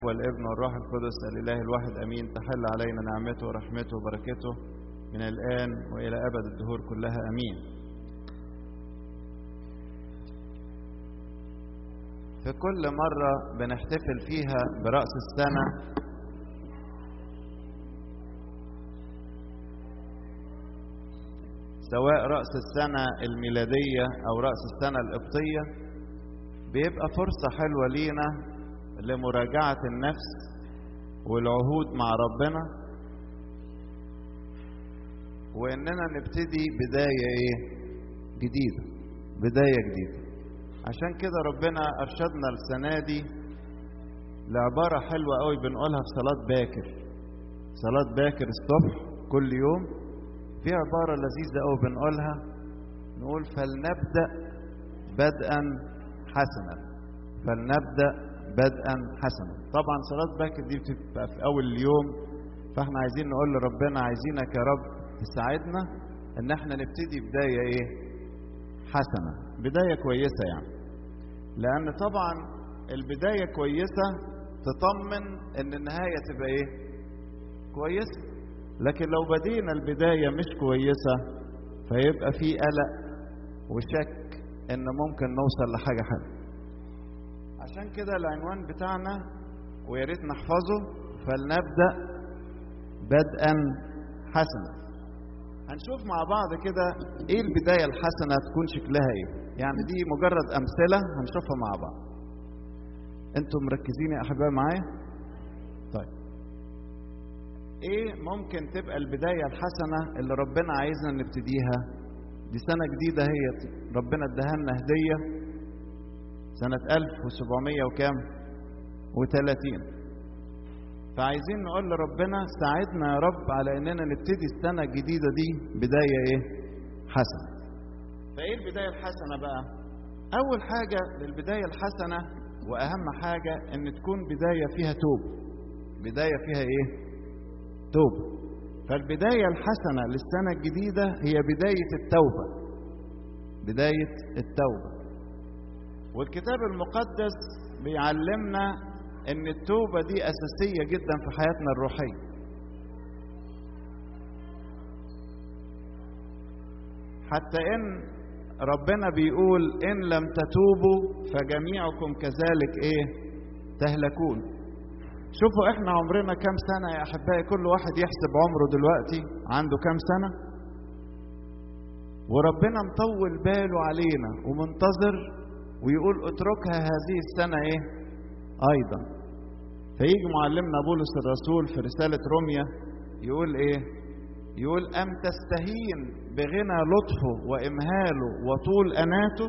والابن والروح القدس الإله الواحد أمين تحل علينا نعمته ورحمته وبركته من الآن وإلى أبد الدهور كلها أمين في كل مرة بنحتفل فيها برأس السنة سواء رأس السنة الميلادية أو رأس السنة القبطية بيبقى فرصة حلوة لينا لمراجعة النفس والعهود مع ربنا وإننا نبتدي بداية إيه؟ جديدة بداية جديدة عشان كده ربنا أرشدنا السنة دي لعبارة حلوة قوي بنقولها في صلاة باكر صلاة باكر الصبح كل يوم في عبارة لذيذة قوي بنقولها نقول فلنبدأ بدءا حسنا فلنبدأ بدءا حسنا طبعا صلاة باكر دي بتبقى في أول اليوم فاحنا عايزين نقول لربنا عايزينك يا رب تساعدنا ان احنا نبتدي بداية ايه حسنة بداية كويسة يعني لأن طبعا البداية كويسة تطمن ان النهاية تبقى ايه كويسة لكن لو بدينا البداية مش كويسة فيبقى في قلق وشك ان ممكن نوصل لحاجة حلوة عشان كده العنوان بتاعنا ويا ريت نحفظه فلنبدأ بدءا حسنا هنشوف مع بعض كده ايه البداية الحسنة تكون شكلها ايه يعني دي مجرد امثلة هنشوفها مع بعض انتم مركزين يا احبائي معايا طيب ايه ممكن تبقى البداية الحسنة اللي ربنا عايزنا نبتديها دي سنة جديدة هي ربنا اداها لنا هدية سنة 1700 وكام و30 فعايزين نقول لربنا ساعدنا يا رب على اننا نبتدي السنة الجديدة دي بداية ايه حسنة فايه البداية الحسنة بقى اول حاجة للبداية الحسنة واهم حاجة ان تكون بداية فيها توب بداية فيها ايه توب فالبداية الحسنة للسنة الجديدة هي بداية التوبة بداية التوبة والكتاب المقدس بيعلمنا ان التوبة دي اساسية جدا في حياتنا الروحية حتى ان ربنا بيقول ان لم تتوبوا فجميعكم كذلك ايه تهلكون شوفوا احنا عمرنا كام سنة يا احبائي كل واحد يحسب عمره دلوقتي عنده كام سنة وربنا مطول باله علينا ومنتظر ويقول اتركها هذه السنة ايه ايضا فيجي معلمنا بولس الرسول في رسالة روميا يقول ايه يقول ام تستهين بغنى لطفه وامهاله وطول اناته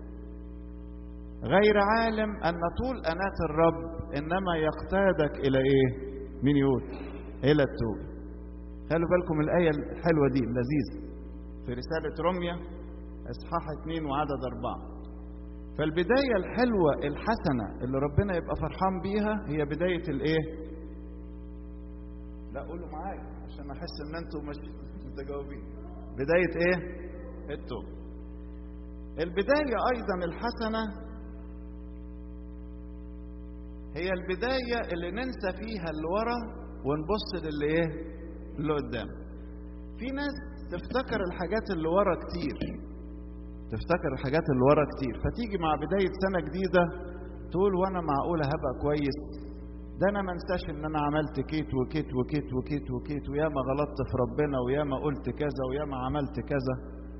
غير عالم ان طول انات الرب انما يقتادك الى ايه مين يقول الى التوبه خلوا بالكم الايه الحلوه دي اللذيذه في رساله روميا اصحاح 2 وعدد أربعة فالبدايه الحلوه الحسنه اللي ربنا يبقى فرحان بيها هي بدايه الايه لا قولوا معايا عشان احس ان انتم مش متجاوبين بدايه ايه التوبه البدايه ايضا الحسنه هي البداية اللي ننسى فيها اللي ورا ونبص للي ايه؟ اللي قدام. في ناس تفتكر الحاجات اللي ورا كتير. تفتكر الحاجات اللي ورا كتير، فتيجي مع بداية سنة جديدة تقول وانا معقولة هبقى كويس؟ ده انا ما انساش ان انا عملت كيت وكيت وكيت وكيت وكيت وياما غلطت في ربنا وياما قلت كذا وياما عملت كذا.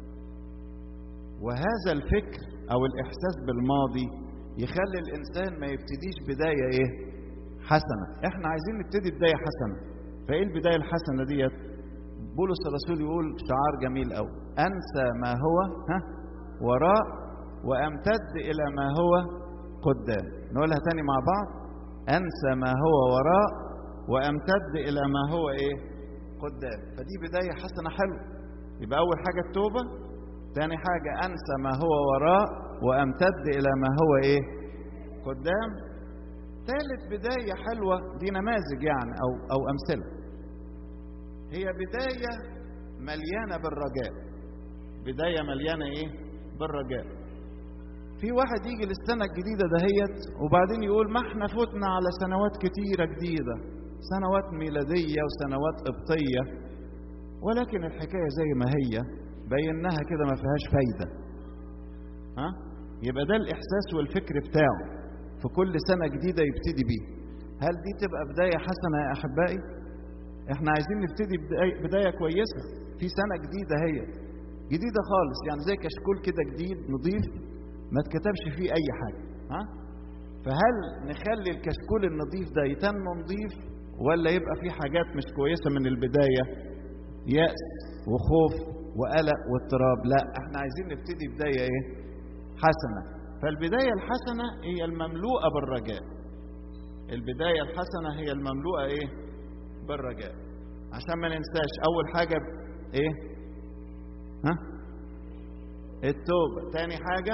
وهذا الفكر او الاحساس بالماضي يخلي الانسان ما يبتديش بدايه ايه حسنه احنا عايزين نبتدي بدايه حسنه فايه البدايه الحسنه ديت بولس الرسول يقول شعار جميل قوي انسى ما هو ها وراء وامتد الى ما هو قدام نقولها تاني مع بعض انسى ما هو وراء وامتد الى ما هو ايه قدام فدي بدايه حسنه حلوه يبقى اول حاجه التوبه تاني حاجه انسى ما هو وراء وامتد الى ما هو ايه قدام ثالث بدايه حلوه دي نماذج يعني او او امثله هي بدايه مليانه بالرجاء بدايه مليانه ايه بالرجاء في واحد يجي للسنة الجديدة دهيت وبعدين يقول ما احنا فوتنا على سنوات كتيرة جديدة سنوات ميلادية وسنوات قبطية ولكن الحكاية زي ما هي بيناها كده ما فيهاش فايدة ها يبقى ده الإحساس والفكر بتاعه في كل سنة جديدة يبتدي بيه هل دي تبقى بداية حسنة يا أحبائي؟ احنا عايزين نبتدي بداية, بداية كويسة في سنة جديدة هي جديدة خالص يعني زي كشكول كده جديد نظيف ما اتكتبش فيه أي حاجة ها؟ فهل نخلي الكشكول النظيف ده يتم نظيف ولا يبقى فيه حاجات مش كويسة من البداية يأس وخوف وقلق واضطراب لا احنا عايزين نبتدي بداية ايه حسنة فالبداية الحسنة هي المملوءة بالرجاء البداية الحسنة هي المملوءة ايه بالرجاء عشان ما ننساش اول حاجة ايه ها التوبة تاني حاجة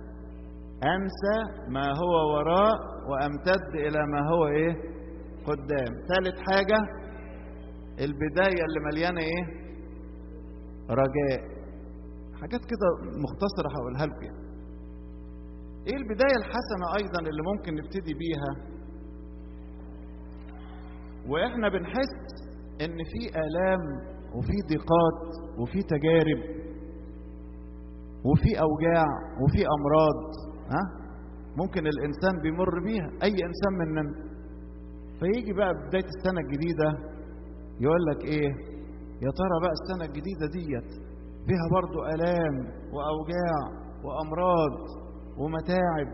انسى ما هو وراء وامتد الى ما هو ايه قدام ثالث حاجة البداية اللي مليانة ايه رجاء حاجات كده مختصرة هقولها لكم يعني. ايه البداية الحسنة ايضا اللي ممكن نبتدي بيها واحنا بنحس ان في الام وفي ضيقات وفي تجارب وفي اوجاع وفي امراض ها ممكن الانسان بيمر بيها اي انسان مننا فيجي بقى بدايه السنه الجديده يقول لك ايه يا ترى بقى السنه الجديده ديت فيها برضو الام واوجاع وامراض ومتاعب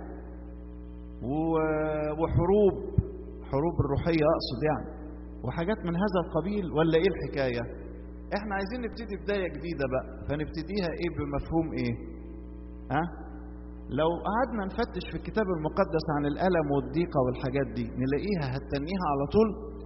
وحروب حروب الروحيه اقصد يعني وحاجات من هذا القبيل ولا ايه الحكايه احنا عايزين نبتدي بدايه جديده بقى فنبتديها ايه بمفهوم ايه ها لو قعدنا نفتش في الكتاب المقدس عن الالم والضيقه والحاجات دي نلاقيها هتنيها على طول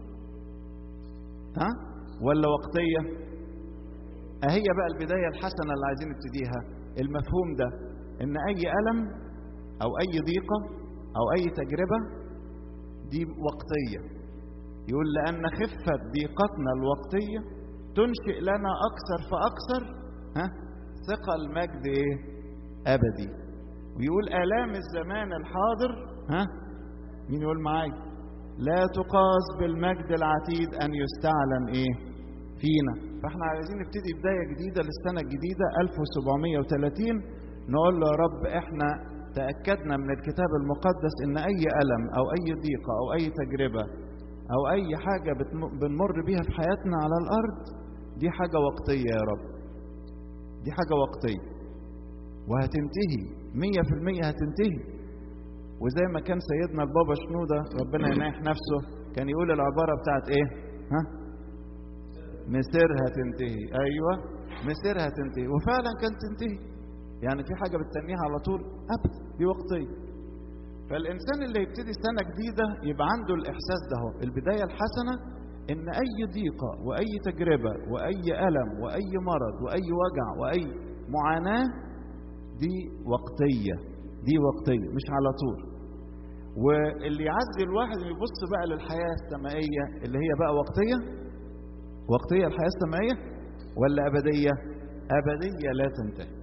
ها ولا وقتيه اهي بقى البدايه الحسنه اللي عايزين نبتديها المفهوم ده ان اي الم او اي ضيقه او اي تجربه دي وقتيه يقول لأن خفة ضيقتنا الوقتية تنشئ لنا أكثر فأكثر ها ثقة المجد إيه؟ أبدي ويقول آلام الزمان الحاضر ها مين يقول معايا لا تقاس بالمجد العتيد أن يستعلن إيه فينا فاحنا عايزين نبتدي بداية جديدة للسنة الجديدة 1730 نقول له يا رب احنا تأكدنا من الكتاب المقدس إن أي ألم أو أي ضيقة أو أي تجربة أو أي حاجة بنمر بيها في حياتنا على الأرض دي حاجة وقتية يا رب دي حاجة وقتية وهتنتهي مية في المية هتنتهي وزي ما كان سيدنا البابا شنودة ربنا يناح نفسه كان يقول العبارة بتاعت ايه ها مسيرها تنتهي ايوه مسيرها تنتهي وفعلا كانت تنتهي يعني في حاجة بتتنيها على طول ابدا دي وقتية فالإنسان اللي يبتدي سنة جديدة يبقى عنده الإحساس ده هو البداية الحسنة إن أي ضيقة وأي تجربة وأي ألم وأي مرض وأي وجع وأي معاناة دي وقتية دي وقتية مش على طول واللي يعزي الواحد يبص بقى للحياة السمائية اللي هي بقى وقتية وقتية الحياة السمائية ولا أبدية أبدية لا تنتهي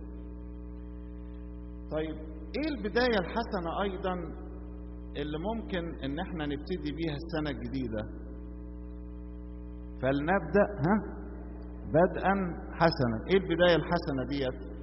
طيب ايه البداية الحسنة ايضا اللي ممكن ان احنا نبتدي بيها السنة الجديدة فلنبدأ ها بدءا حسنا ايه البداية الحسنة ديت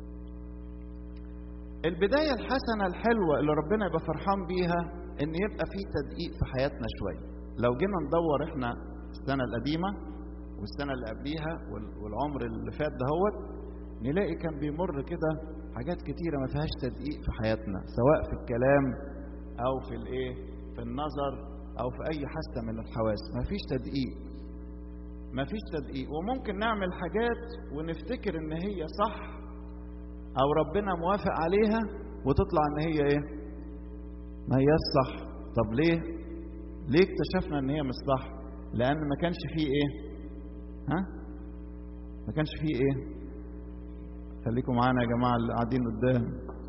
البداية الحسنة الحلوة اللي ربنا يبقى فرحان بيها ان يبقى في تدقيق في حياتنا شوية لو جينا ندور احنا السنة القديمة والسنة اللي قبليها والعمر اللي فات دهوت نلاقي كان بيمر كده حاجات كتيرة ما فيهاش تدقيق في حياتنا سواء في الكلام أو في الإيه في النظر أو في أي حاسة من الحواس ما فيش تدقيق ما فيش تدقيق وممكن نعمل حاجات ونفتكر إن هي صح أو ربنا موافق عليها وتطلع إن هي إيه ما هي الصح طب ليه ليه اكتشفنا إن هي مش صح لأن ما كانش فيه إيه ها ما كانش فيه إيه خليكم معانا يا جماعة اللي قاعدين قدام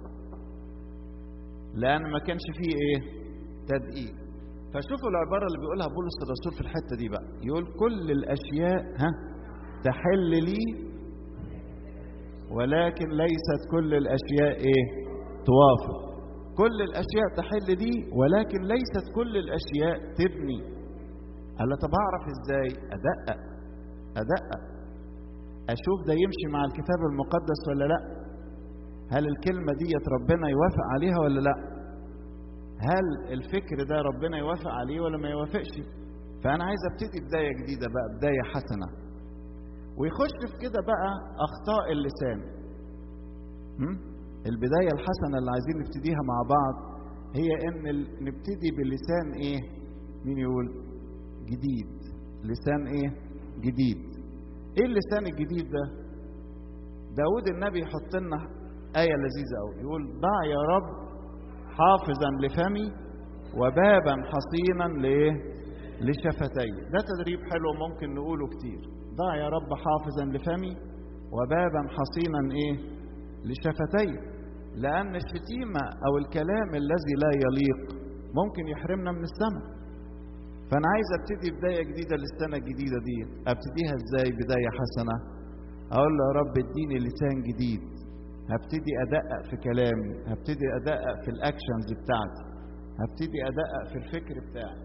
لأن ما كانش فيه إيه تدقيق فشوفوا العبارة اللي بيقولها بولس الرسول في الحتة دي بقى يقول كل الأشياء ها تحل لي ولكن ليست كل الأشياء إيه توافق كل الاشياء تحل دي ولكن ليست كل الاشياء تبني قال له طب اعرف ازاي ادقق ادقق اشوف ده يمشي مع الكتاب المقدس ولا لا هل الكلمه ديت ربنا يوافق عليها ولا لا هل الفكر ده ربنا يوافق عليه ولا ما يوافقش فانا عايز ابتدي بدايه جديده بقى بدايه حسنه ويخش في كده بقى اخطاء اللسان هم؟ البدايه الحسنه اللي عايزين نبتديها مع بعض هي ان ال... نبتدي بلسان ايه مين يقول جديد لسان ايه جديد ايه اللسان الجديد ده داود النبي يحط لنا آية لذيذة أوي يقول ضع يا رب حافظا لفمي وبابا حصينا لإيه؟ لشفتي ده تدريب حلو ممكن نقوله كتير ضع يا رب حافظا لفمي وبابا حصينا إيه؟ لشفتي لأن الشتيمة أو الكلام الذي لا يليق ممكن يحرمنا من السماء فأنا عايز أبتدي بداية جديدة للسنة الجديدة دي أبتديها إزاي بداية حسنة أقول له يا رب اديني لسان جديد هبتدي أدقق في كلامي هبتدي أدقق في الأكشنز بتاعتي هبتدي أدقق في الفكر بتاعي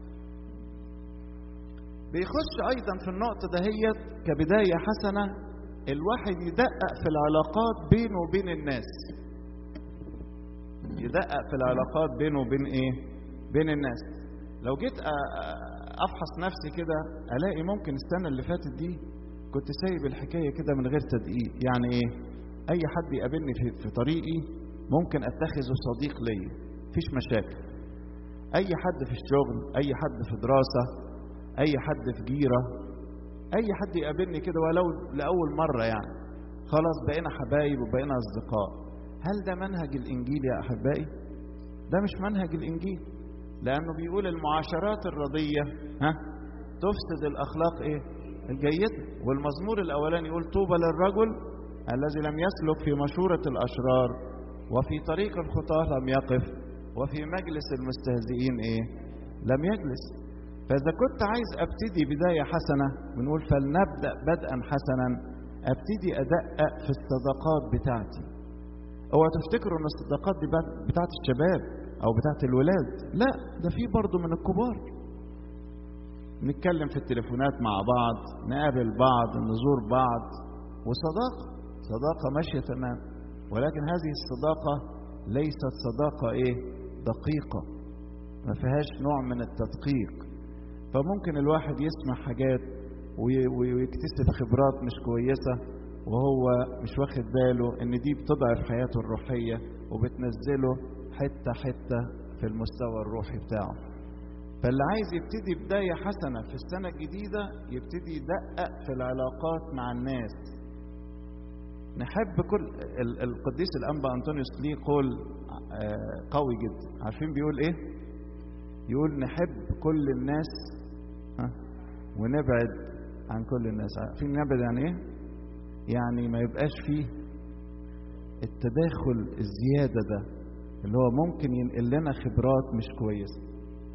بيخش أيضا في النقطة دهيت كبداية حسنة الواحد يدقق في العلاقات بينه وبين الناس يدقق في العلاقات بينه وبين ايه بين الناس لو جيت افحص نفسي كده الاقي ممكن السنه اللي فاتت دي كنت سايب الحكايه كده من غير تدقيق يعني ايه اي حد يقابلني في, في طريقي ممكن اتخذه صديق ليا مفيش مشاكل اي حد في الشغل اي حد في دراسه اي حد في جيره اي حد يقابلني كده ولو لاول مره يعني خلاص بقينا حبايب وبقينا اصدقاء هل ده منهج الانجيل يا احبائي ده مش منهج الانجيل لانه بيقول المعاشرات الرضيه ها تفسد الاخلاق ايه الجيده والمزمور الاولاني يقول طوبى للرجل الذي لم يسلك في مشوره الاشرار وفي طريق الخطاه لم يقف وفي مجلس المستهزئين ايه لم يجلس فاذا كنت عايز ابتدي بدايه حسنه بنقول فلنبدا بدءا حسنا ابتدي ادقق في الصداقات بتاعتي اوعى تفتكروا ان الصداقات دي بتاعت الشباب او بتاعت الولاد لا ده في برضه من الكبار نتكلم في التليفونات مع بعض نقابل بعض نزور بعض وصداقة صداقة ماشية تمام ولكن هذه الصداقة ليست صداقة ايه دقيقة ما فيهاش نوع من التدقيق فممكن الواحد يسمع حاجات ويكتسب خبرات مش كويسة وهو مش واخد باله ان دي بتضعف حياته الروحية وبتنزله حتة حتة في المستوى الروحي بتاعه فاللي عايز يبتدي بداية حسنة في السنة الجديدة يبتدي يدقق في العلاقات مع الناس نحب كل القديس الأنبا أنطونيوس ليه قول قوي جدا عارفين بيقول إيه؟ يقول نحب كل الناس ونبعد عن كل الناس عارفين نبعد عن إيه؟ يعني ما يبقاش فيه التداخل الزيادة ده اللي هو ممكن ينقل لنا خبرات مش كويسة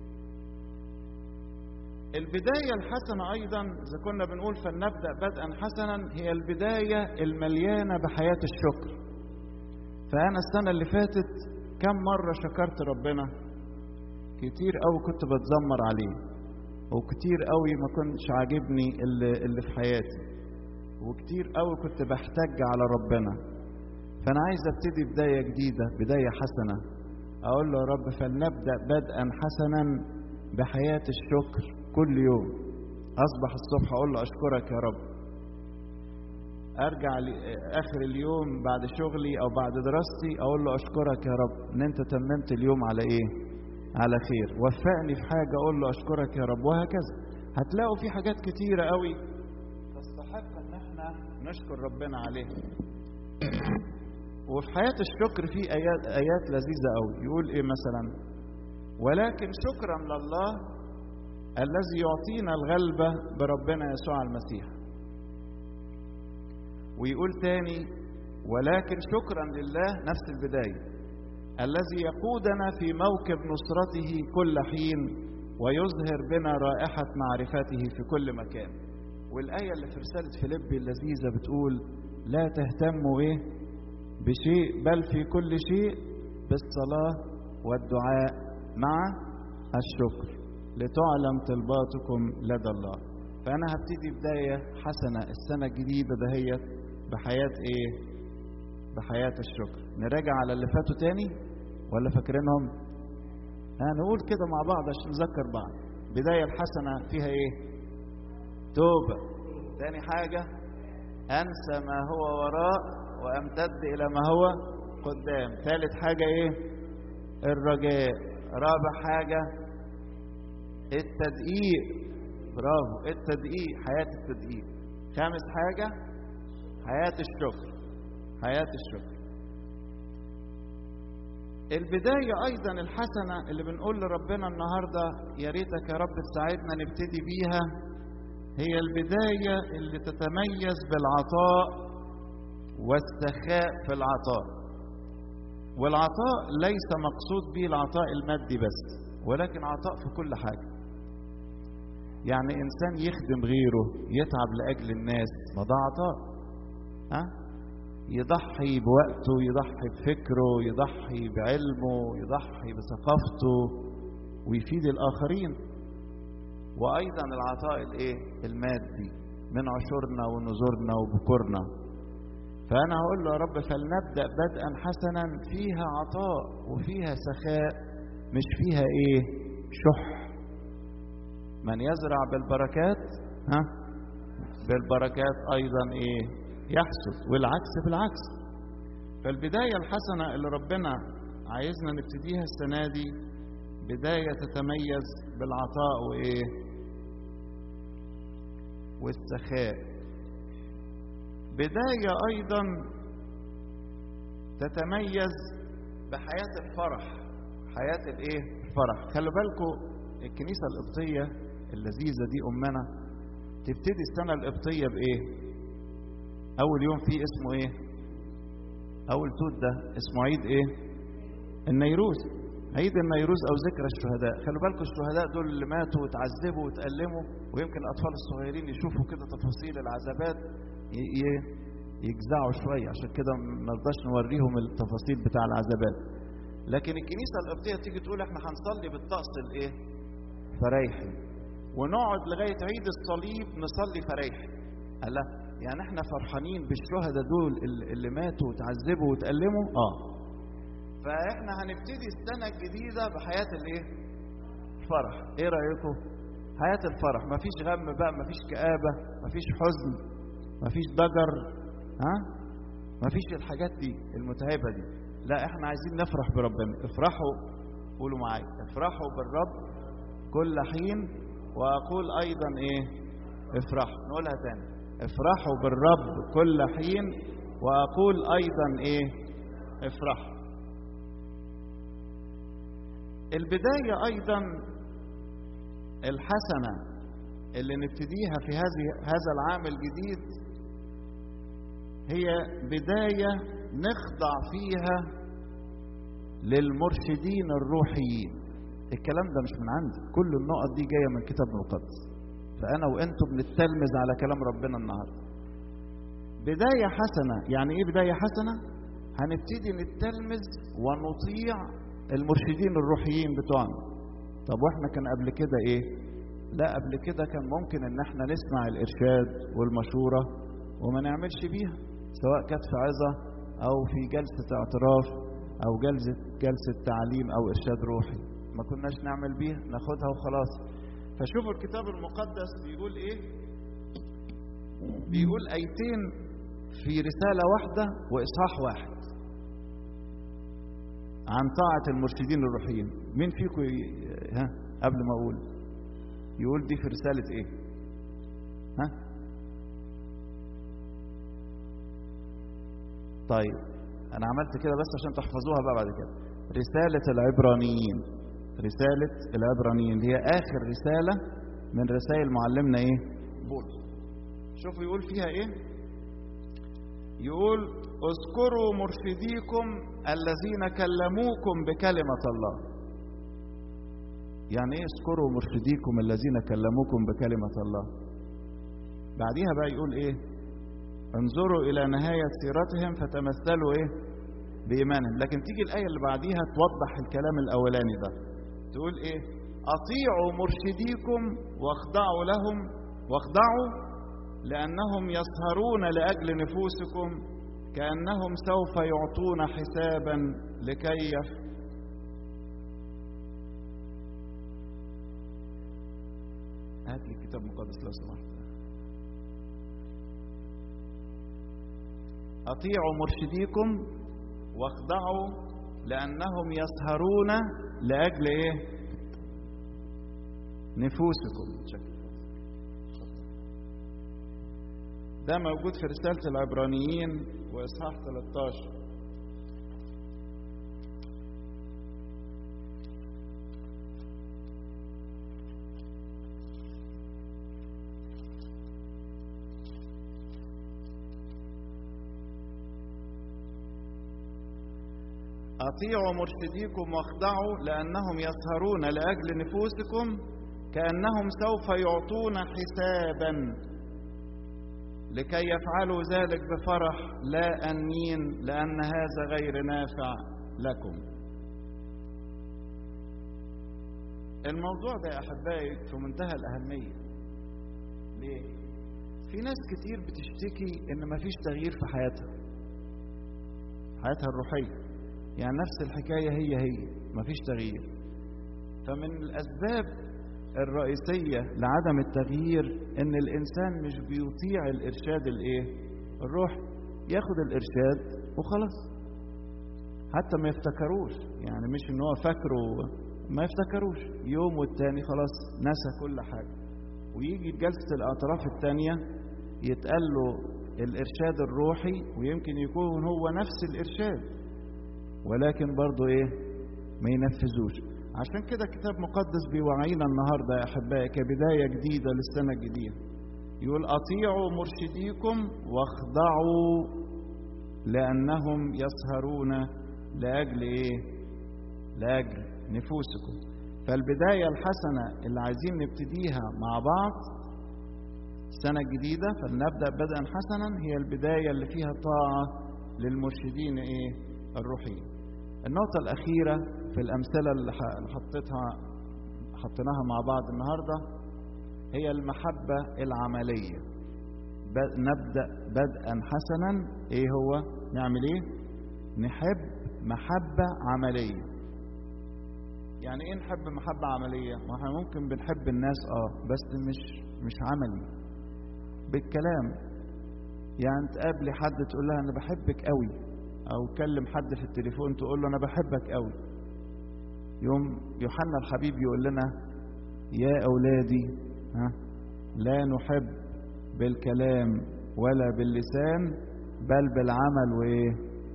البداية الحسنة أيضا إذا كنا بنقول فلنبدأ بدءا حسنا هي البداية المليانة بحياة الشكر فأنا السنة اللي فاتت كم مرة شكرت ربنا كتير أوي كنت بتذمر عليه وكتير أوي ما كنتش عاجبني اللي, اللي في حياتي وكتير أوي كنت بحتج على ربنا فأنا عايز أبتدي بداية جديدة بداية حسنة أقول له يا رب فلنبدأ بدءا حسنا بحياة الشكر كل يوم أصبح الصبح أقول له أشكرك يا رب أرجع آخر اليوم بعد شغلي أو بعد دراستي أقول له أشكرك يا رب إن أنت تممت اليوم على إيه؟ على خير وفقني في حاجة أقول له أشكرك يا رب وهكذا هتلاقوا في حاجات كتيرة قوي تستحق إن إحنا نشكر ربنا عليها وفي حياة الشكر في آيات آيات لذيذة قوي يقول إيه مثلا ولكن شكرا لله الذي يعطينا الغلبة بربنا يسوع المسيح ويقول تاني ولكن شكرا لله نفس البداية الذي يقودنا في موكب نصرته كل حين ويظهر بنا رائحة معرفته في كل مكان والآية اللي في رسالة فيليبي اللذيذة بتقول لا تهتموا إيه بشيء بل في كل شيء بالصلاة والدعاء مع الشكر لتعلم طلباتكم لدى الله فأنا هبتدي بداية حسنة السنة الجديدة دهيت بحياة إيه؟ بحياة الشكر نراجع على اللي فاتوا تاني ولا فاكرينهم؟ ها نقول كده مع بعض عشان نذكر بعض بداية الحسنة فيها إيه؟ توبة تاني حاجة أنسى ما هو وراء وأمتد إلى ما هو قدام ثالث حاجة إيه؟ الرجاء رابع حاجة التدقيق برافو التدقيق حياة التدقيق خامس حاجة حياة الشكر حياة الشكر البداية أيضا الحسنة اللي بنقول لربنا النهاردة يا ريتك يا رب تساعدنا نبتدي بيها هي البداية اللي تتميز بالعطاء والسخاء في العطاء والعطاء ليس مقصود به العطاء المادي بس ولكن عطاء في كل حاجة يعني إنسان يخدم غيره يتعب لأجل الناس ما ده عطاء ها يضحي بوقته يضحي بفكره يضحي بعلمه يضحي بثقافته ويفيد الآخرين وأيضا العطاء الإيه المادي من عشورنا ونذورنا وبكورنا فأنا هقول له يا رب فلنبدأ بدءا حسنا فيها عطاء وفيها سخاء مش فيها إيه شح من يزرع بالبركات ها بالبركات أيضا إيه يحصد والعكس بالعكس فالبداية الحسنة اللي ربنا عايزنا نبتديها السنة دي بداية تتميز بالعطاء وإيه والسخاء بداية أيضا تتميز بحياة الفرح حياة الإيه الفرح خلوا بالكم الكنيسة القبطية اللذيذة دي أمنا تبتدي السنة القبطية بإيه أول يوم فيه اسمه إيه أول توت ده اسمه عيد إيه النيروز عيد النيروز أو ذكرى الشهداء خلوا بالكم الشهداء دول اللي ماتوا وتعذبوا وتألموا ويمكن الأطفال الصغيرين يشوفوا كده تفاصيل العذابات يجزعوا شوية عشان كده ما نرضاش نوريهم التفاصيل بتاع العذابات لكن الكنيسة القبطية تيجي تقول احنا هنصلي بالطقس الايه فريحي ونقعد لغاية عيد الصليب نصلي فريحي قال لا يعني احنا فرحانين بالشهداء دول اللي ماتوا وتعذبوا وتألموا اه فاحنا هنبتدي السنة الجديدة بحياة الايه الفرح ايه رأيكم حياة الفرح مفيش غم بقى مفيش كآبة مفيش حزن مفيش ضجر ها مفيش الحاجات دي المتعبة دي لا احنا عايزين نفرح بربنا افرحوا قولوا معايا افرحوا بالرب كل حين واقول ايضا ايه افرحوا نقولها تاني افرحوا بالرب كل حين واقول ايضا ايه افرحوا البدايه ايضا الحسنه اللي نبتديها في هذه هذا العام الجديد هي بدايه نخضع فيها للمرشدين الروحيين الكلام ده مش من عندي كل النقط دي جايه من الكتاب المقدس فانا وانتم بنتلمذ على كلام ربنا النهارده بدايه حسنه يعني ايه بدايه حسنه هنبتدي نتلمذ ونطيع المرشدين الروحيين بتوعنا طب واحنا كان قبل كده ايه لا قبل كده كان ممكن ان احنا نسمع الارشاد والمشوره وما نعملش بيها سواء كانت في عظه او في جلسه اعتراف او جلسه جلسه تعليم او ارشاد روحي ما كناش نعمل بيها ناخدها وخلاص فشوفوا الكتاب المقدس بيقول ايه بيقول ايتين في رساله واحده واصحاح واحد عن طاعه المرشدين الروحيين مين فيكم ي... ها قبل ما اقول يقول دي في رساله ايه ها طيب انا عملت كده بس عشان تحفظوها بقى بعد كده رساله العبرانيين رسالة العبرانيين هي آخر رسالة من رسائل معلمنا إيه؟ بولس. شوفوا يقول فيها إيه؟ يقول اذكروا مرشديكم الذين كلموكم بكلمة الله. يعني إيه اذكروا مرشديكم الذين كلموكم بكلمة الله؟ بعديها بقى يقول إيه؟ انظروا إلى نهاية سيرتهم فتمثلوا إيه؟ بإيمانهم لكن تيجي الآية اللي بعديها توضح الكلام الأولاني ده تقول إيه أطيعوا مرشديكم واخضعوا لهم واخضعوا لأنهم يسهرون لأجل نفوسكم كأنهم سوف يعطون حسابا لكي يف هات لي الكتاب المقدس لو سمحت أطيعوا مرشديكم واخضعوا لأنهم يسهرون لأجل إيه؟ نفوسكم ده موجود في رسالة العبرانيين وإصحاح 13 أطيعوا مرشديكم واخضعوا لأنهم يسهرون لأجل نفوسكم كأنهم سوف يعطون حسابا لكي يفعلوا ذلك بفرح لا أنين لأن هذا غير نافع لكم الموضوع ده يا أحبائي في منتهى الأهمية ليه؟ في ناس كتير بتشتكي إن مفيش تغيير في حياتها حياتها الروحية يعني نفس الحكاية هي هي مفيش تغيير فمن الأسباب الرئيسية لعدم التغيير إن الإنسان مش بيطيع الإرشاد الإيه؟ الروح ياخد الإرشاد وخلاص حتى ما يفتكروش يعني مش إن هو فاكره ما يفتكروش يوم والتاني خلاص نسى كل حاجة ويجي جلسة الأطراف التانية يتقال له الإرشاد الروحي ويمكن يكون هو نفس الإرشاد ولكن برضه ايه ما ينفذوش عشان كده كتاب مقدس بيوعينا النهارده يا احبائي كبدايه جديده للسنه الجديده يقول اطيعوا مرشديكم واخضعوا لانهم يسهرون لاجل ايه لاجل نفوسكم فالبدايه الحسنه اللي عايزين نبتديها مع بعض السنه الجديده فلنبدا بدءا حسنا هي البدايه اللي فيها طاعه للمرشدين ايه الروحيين النقطة الأخيرة في الأمثلة اللي حطيتها حطيناها مع بعض النهاردة هي المحبة العملية نبدأ بدءا حسنا إيه هو نعمل إيه نحب محبة عملية يعني إيه نحب محبة عملية ما احنا ممكن بنحب الناس آه بس مش مش عملي بالكلام يعني تقابلي حد تقول لها أنا بحبك قوي او كلم حد في التليفون تقول له انا بحبك قوي يوم يوحنا الحبيب يقول لنا يا اولادي ها لا نحب بالكلام ولا باللسان بل بالعمل وايه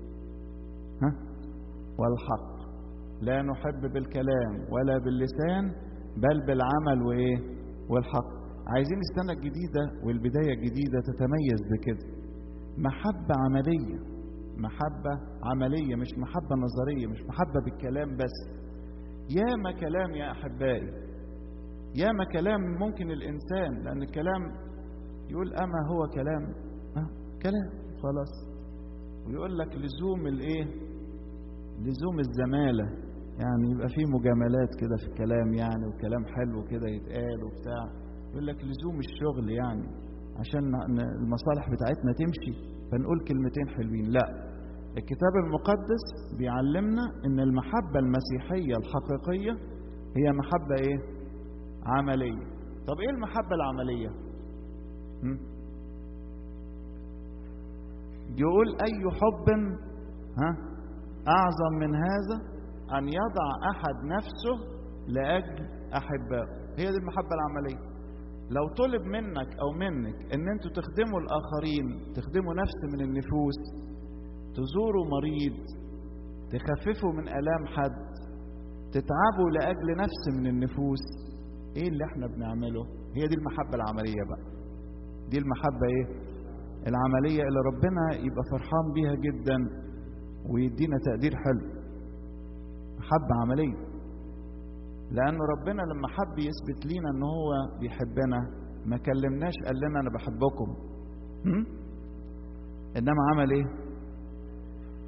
ها والحق لا نحب بالكلام ولا باللسان بل بالعمل وايه والحق عايزين السنه الجديده والبدايه الجديده تتميز بكده محبه عمليه محبة عملية مش محبة نظرية مش محبة بالكلام بس ياما كلام يا أحبائي ياما كلام ممكن الإنسان لأن الكلام يقول أما هو كلام أه كلام خلاص ويقول لك لزوم الإيه لزوم الزمالة يعني يبقى فيه مجاملات كده في الكلام يعني وكلام حلو كده يتقال وبتاع يقول لك لزوم الشغل يعني عشان المصالح بتاعتنا تمشي فنقول كلمتين حلوين لا الكتاب المقدس بيعلمنا ان المحبة المسيحية الحقيقية هي محبة ايه عملية طب ايه المحبة العملية م? يقول اي حب ها اعظم من هذا ان يضع احد نفسه لاجل احبائه هي دي المحبة العملية لو طلب منك او منك ان انتوا تخدموا الاخرين تخدموا نفس من النفوس تزوروا مريض تخففوا من الام حد تتعبوا لاجل نفس من النفوس ايه اللي احنا بنعمله هي دي المحبه العمليه بقى دي المحبه ايه العمليه اللي ربنا يبقى فرحان بيها جدا ويدينا تقدير حلو محبه عمليه لأن ربنا لما حب يثبت لينا إن هو بيحبنا ما كلمناش قال لنا أنا بحبكم هم؟ إنما عمل إيه؟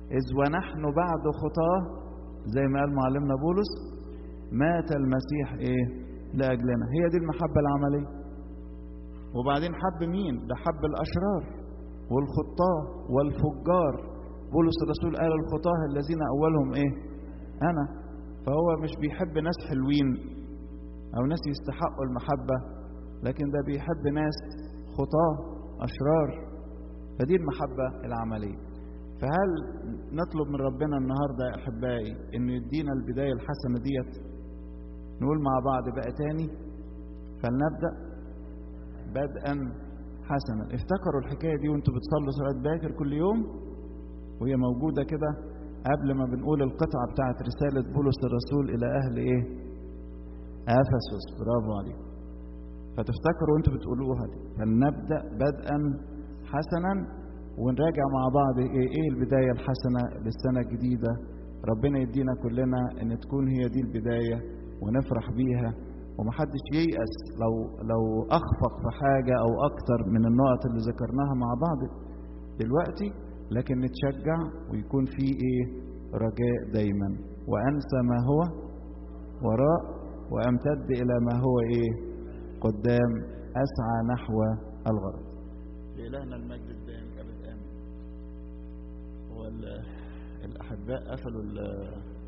إذ ونحن بعد خطاه زي ما قال معلمنا بولس مات المسيح إيه لأجلنا هي دي المحبة العملية وبعدين حب مين ده حب الأشرار والخطاه والفجار بولس الرسول قال الخطاه الذين أولهم إيه أنا فهو مش بيحب ناس حلوين أو ناس يستحقوا المحبة لكن ده بيحب ناس خطاه أشرار فدي المحبة العملية فهل نطلب من ربنا النهاردة يا أحبائي إنه يدينا البداية الحسنة ديت نقول مع بعض بقى تاني فلنبدأ بدءا حسنا افتكروا الحكاية دي وانتوا بتصلوا صلاة باكر كل يوم وهي موجودة كده قبل ما بنقول القطعة بتاعت رسالة بولس الرسول إلى أهل إيه؟ أفسس برافو عليكم فتفتكروا وانتوا بتقولوها دي فلنبدأ بدءا حسنا ونراجع مع بعض ايه, ايه البداية الحسنة للسنة الجديدة ربنا يدينا كلنا ان تكون هي دي البداية ونفرح بيها ومحدش ييأس لو لو اخفق في حاجة او اكتر من النقط اللي ذكرناها مع بعض دلوقتي لكن نتشجع ويكون في ايه رجاء دايما وانسى ما هو وراء وامتد الى ما هو ايه قدام اسعى نحو الغرض لإلهنا المجد الدائم أبد آمين هو الأحباء قفلوا